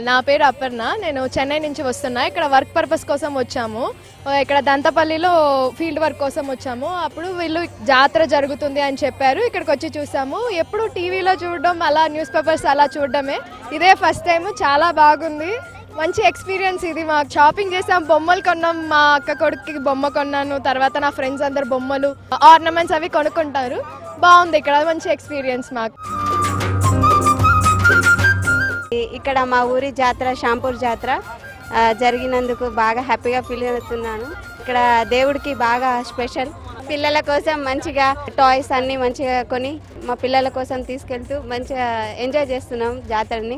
నా పేరు అపర్ణ నేను చెన్నై నుంచి వస్తున్నా ఇక్కడ వర్క్ పర్పస్ కోసం వచ్చాము ఆ, ఇక్కడ దంతపల్లిలో ఫీల్డ్ వర్క్ కోసం వచ్చాము అప్పుడు వీళ్ళు జాతర జరుగుతుంది అని చెప్పారు ఇక్కడికి వచ్చి చూసాము ఎప్పుడు టీవీలో చూడడం అలా న్యూస్ పేపర్స్ అలా చూడడమే ఇదే ఫస్ట్ టైం చాలా బాగుంది మంచి ఎక్స్పీరియన్స్ ఇది మాకు షాపింగ్ చేసాం బొమ్మలు కొన్నాం మా అక్క కొడుకుకి బొమ్మ కొన్నాను తర్వాత నా ఫ్రెండ్స్ అందరు బొమ్మలు ఆర్నమెంట్స్ అవి కొనుక్కుంటారు బాగుంది ఇక్కడ మంచి ఎక్స్పీరియన్స్ మాకు ఈ- ఇక్కడ మా ఊరి జాతర షాంపూర్ జాతర ఆ, జరిగినందుకు బాగా హ్యాపీగా ఫీల్ అవుతున్నాను ఇక్కడ దేవుడికి బాగా స్పెషల్ పిల్లల కోసం మంచిగా టాయ్స్ అన్ని మంచిగా కొని మా పిల్లల కోసం తీసుకెళ్తూ మంచిగా ఎంజాయ్ చేస్తున్నాం జాతరని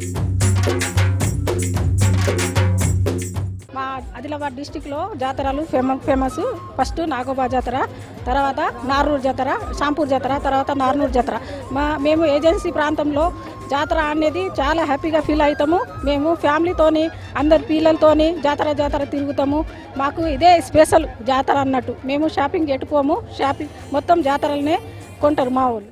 మా ఆదిలాబాద్ డిస్టిక్లో జాతరలు ఫేమస్ ఫేమస్ ఫస్ట్ నాగోబా జాతర తర్వాత నార్నూర్ జాతర షాంపూర్ జాతర తర్వాత నార్నూర్ జాతర మా మేము ఏజెన్సీ ప్రాంతంలో జాతర అనేది చాలా హ్యాపీగా ఫీల్ అవుతాము మేము ఫ్యామిలీతోని అందరి పిల్లలతోని జాతర జాతర తిరుగుతాము మాకు ఇదే స్పెషల్ జాతర అన్నట్టు మేము షాపింగ్ ఎట్టుకోము షాపింగ్ మొత్తం జాతరలనే కొంటారు మా వాళ్ళు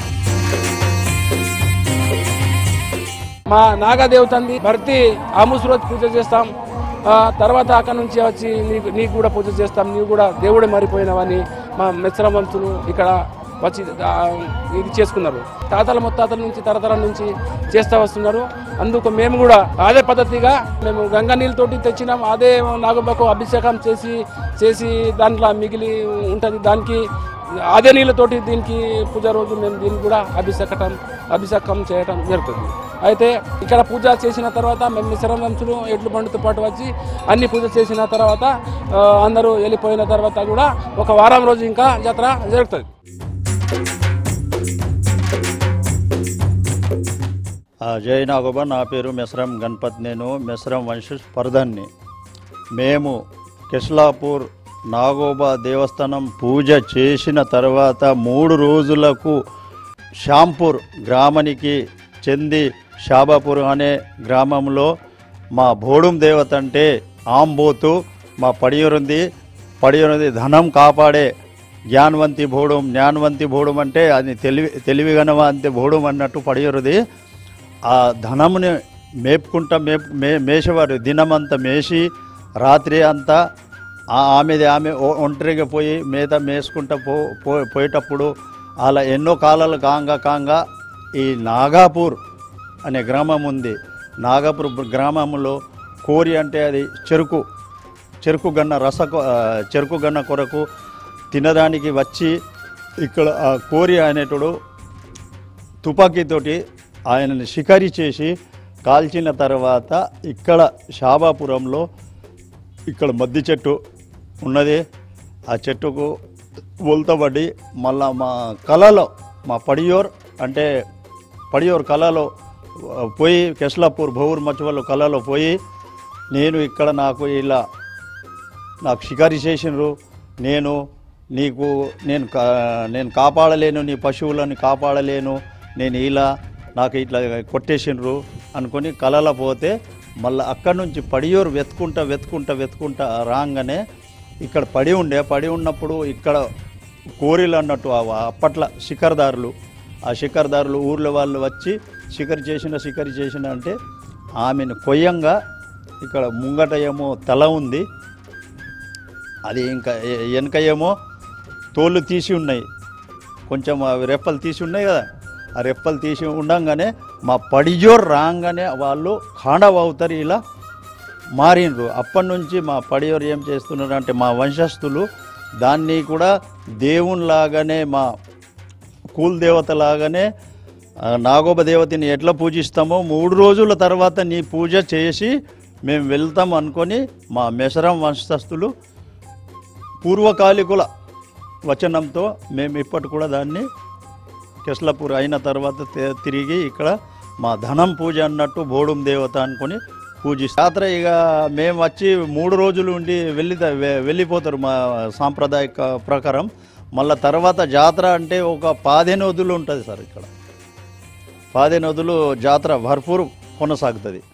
మా నాగదేవతంది భర్తీ ఆముస్ రోజు పూజ చేస్తాం ఆ, తర్వాత అక్కడ నుంచి వచ్చి నీకు నీకు కూడా పూజ చేస్తాం నీవు కూడా దేవుడే మారిపోయినవని మా మిశ్రమ వంశులు ఇక్కడ వచ్చి ఆ, ఇది చేసుకున్నారు తాతల ముత్తాతల నుంచి తరతరాల నుంచి చేస్తూ వస్తున్నారు అందుకు మేము కూడా అదే పద్ధతిగా మేము గంగా నీళ్ళతోటి తెచ్చినాం అదే నాగబాకు అభిషేకం చేసి చేసి దాంట్లో మిగిలి ఉంటుంది దానికి అదే నీళ్ళతోటి దీనికి పూజ రోజు మేము దీనికి కూడా అభిషేకటం అభిషేకం చేయటం జరుగుతుంది అయితే ఇక్కడ పూజ చేసిన తర్వాత మేము మిశ్రమ వంశులు ఎడ్లు బండితో పాటు వచ్చి అన్ని పూజ చేసిన తర్వాత ఆ, అందరూ వెళ్ళిపోయిన తర్వాత కూడా ఒక వారం రోజు ఇంకా జాతర జరుగుతుంది ఆ, జై నాగోబా నా పేరు మెసరం గణపత్ నేను మెసరం వంశ పరదాన్ని మేము కిష్లాపూర్ నాగోబా దేవస్థానం పూజ చేసిన తర్వాత మూడు రోజులకు షాంపూర్ గ్రామానికి చెంది షాబాపూర్ అనే గ్రామంలో మా భోడుం దేవత అంటే ఆంబోతు మా పడియూరుంది పడియూరుంది ధనం కాపాడే జ్ఞానవంతి భోడం జ్ఞానవంతి భోడం అంటే అది తెలివి తెలివిగనవంతి భోడం అన్నట్టు పడియూరుది ఆ ధనముని మేపుకుంటా మేపు మే మేసేవారు దినమంతా మేసి రాత్రి అంతా ఆ- ఆమెది ఆమె ఒ- ఒంటరిగా పోయి మేత మేసుకుంటా పో పో- పోయేటప్పుడు అలా ఎన్నో కాలాలు కాంగా కాంగా ఈ నాగాపూర్ అనే గ్రామం ఉంది నాగాపూర్ గ్రామంలో కోరి అంటే అది చెరుకు చెరుకు గన్న రస కొ- ఆ, చెరుకు గన్న కొరకు తినడానికి వచ్చి ఇక్కడ ఆ కోరి అనేటుడు తుపాకీతోటి ఆయనని షికారి చేసి కాల్చిన తర్వాత ఇక్కడ షాబాపురంలో ఇక్కడ మద్ది చెట్టు ఉన్నది ఆ చెట్టుకు ఉల్తబడి మళ్ళా మా కళలో మా పడియోర్ అంటే పడియోర్ కళలో ఆ, పోయి కెస్లాపూర్ భౌర్ మచ్చువల్ కళలో పోయి నేను ఇక్కడ నాకు ఇలా నాకు షికారి చేసినారు నేను నీకు నేను కా నేను కాపాడలేను నీ పశువులను కాపాడలేను నేను ఇలా నాకు ఇట్లా కొట్టేసినారు అనుకొని కలల పోతే మళ్ళీ అక్కడి నుంచి పడియోరు వెతుకుంటా వెతుకుంటా వెతుకుంటా రాగానే ఇక్కడ పడి ఉండే పడి ఉన్నప్పుడు ఇక్కడ కోరిలు అన్నట్టు ఆ- అప్పట్లో శిఖర్దారులు ఆ శిఖర్దారులు ఊర్లో వాళ్ళు వచ్చి శిఖరి చేసిన శిఖరి చేసిన అంటే ఆమెను కొయ్యంగా ఇక్కడ ముంగట ఏమో తల ఉంది అది ఇంకా ఎ- వెనక ఏమో తోళ్ళు తీసి ఉన్నాయి కొంచెం అవి రెప్పలు తీసి ఉన్నాయి కదా ఆ రెప్పలు తీసి ఉండంగానే మా పడిజోర్ రాగానే వాళ్ళు ఖాండవ అవుతారు ఇలా మారినరు అప్పటి నుంచి మా పడియోరు ఏం చేస్తున్నారు అంటే మా వంశస్థులు దాన్ని కూడా దేవునిలాగానే మా కూల్ దేవత లాగానే ఆ, నాగోబ దేవతని ఎట్లా పూజిస్తామో మూడు రోజుల తర్వాత నీ పూజ చేసి మేము వెళ్తాం అనుకొని మా మెసరం వంశస్థులు పూర్వకాలికుల వచనంతో మేము ఇప్పటి కూడా దాన్ని కెస్లాపూర్ అయిన తర్వాత తే- తిరిగి ఇక్కడ మా ధనం పూజ అన్నట్టు బోడుం దేవత అనుకొని పూజిస్తాం జాతర ఇక మేము వచ్చి మూడు రోజులు ఉండి వెళ్ళి వె- వెళ్ళిపోతారు మా సాంప్రదాయక ప్రకారం మళ్ళా తర్వాత జాతర అంటే ఒక పదిహేను వదులు ఉంటుంది సార్ ఇక్కడ పదిహేను వదులు జాతర భర్పూర్ కొనసాగుతుంది